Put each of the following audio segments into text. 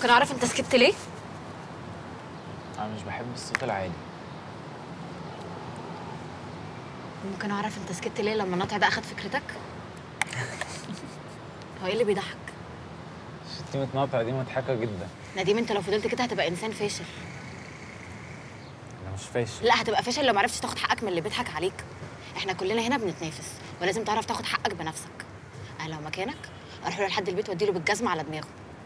ممكن اعرف انت سكت ليه انا مش بحب الصوت العالي ممكن اعرف انت سكت ليه لما النطع ده اخد فكرتك هو ايه اللي بيضحك شتيمة نقطع دي مضحكة جدا نديم انت لو فضلت كده هتبقى انسان فاشل انا مش فاشل لا هتبقى فاشل لو معرفتش تاخد حقك من اللي بيضحك عليك احنا كلنا هنا بنتنافس ولازم تعرف تاخد حقك بنفسك انا لو مكانك اروح له لحد البيت واديله بالجزمه على دماغه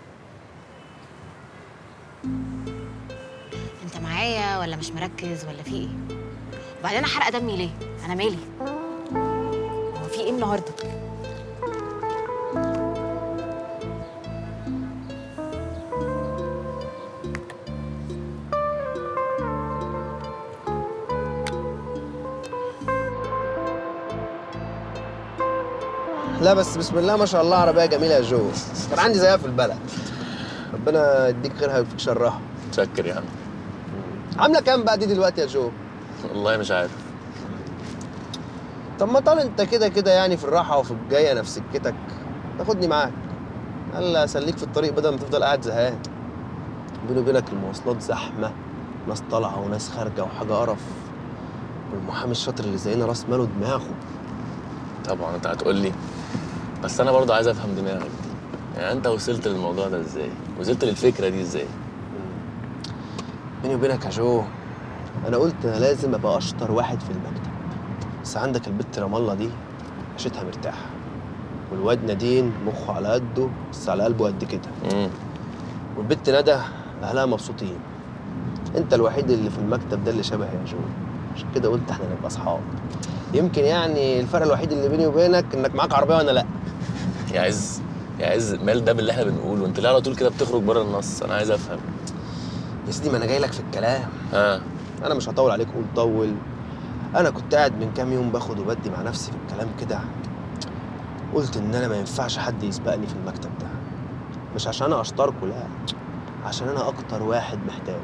انت معايا ولا مش مركز ولا في ايه وبعدين انا حرقه دمي ليه انا مالي هو في ايه النهارده لا بس بسم الله ما شاء الله عربيه جميله يا جو كان عندي زيها في البلد ربنا يديك غيرها ويكفيك شرها متشكر يا عم عامله كام بقى دي دلوقتي يا جو والله مش عارف طب ما طال انت كده كده يعني في الراحه وفي الجايه نفس سكتك تاخدني معاك هلا اسليك في الطريق بدل ما تفضل قاعد زهقان بيني وبينك المواصلات زحمه ناس طالعه وناس خارجه وحاجه قرف والمحامي الشاطر اللي زينا راس ماله دماغه طبعا انت هتقول لي بس انا برضه عايز افهم دماغك دي يعني انت وصلت للموضوع ده ازاي وصلت للفكره دي ازاي بيني وبينك يا جو انا قلت انا لازم ابقى اشطر واحد في المكتب بس عندك البت رام الله دي عيشتها مرتاحه والواد نادين مخه على قده بس على قلبه قد كده امم والبت ندى اهلها مبسوطين انت الوحيد اللي في المكتب ده اللي شبه يا جو عشان كده قلت احنا نبقى اصحاب يمكن يعني الفرق الوحيد اللي بيني وبينك انك معاك عربيه وانا لا يا عز يا عز مال ده باللي احنا بنقوله انت ليه على طول كده بتخرج بره النص انا عايز افهم يا سيدي ما انا جاي لك في الكلام ها انا مش هطول عليك قول طول انا كنت قاعد من كام يوم باخد وبدي مع نفسي في الكلام كده قلت ان انا ما ينفعش حد يسبقني في المكتب ده مش عشان انا اشطركوا لا عشان انا اكتر واحد محتاج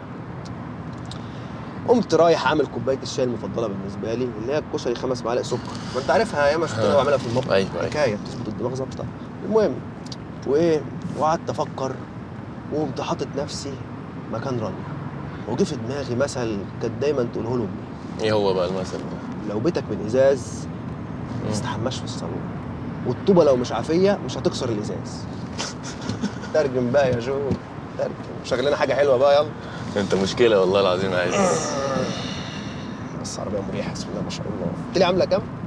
قمت رايح اعمل كوبايه الشاي المفضله بالنسبه لي اللي هي الكشري خمس معالق سكر ما انت عارفها ياما شفتها ها. بعملها في المطبخ ايوه ايوه حكايه بتظبط الدماغ ظابطه المهم وايه وقعدت افكر وقمت حاطط نفسي مكان رانيا وجه في دماغي مثل كانت دايما تقوله له امي ايه هو بقى المثل ده لو بيتك من ازاز ما مم. تستحماش في الصالون والطوبه لو مش عافيه مش هتكسر الازاز ترجم بقى يا جو ترجم شغل لنا حاجه حلوه بقى يلا انت مشكله والله العظيم يا عز بس عربيه مريحه بسم الله ما شاء الله قلت لي عامله كام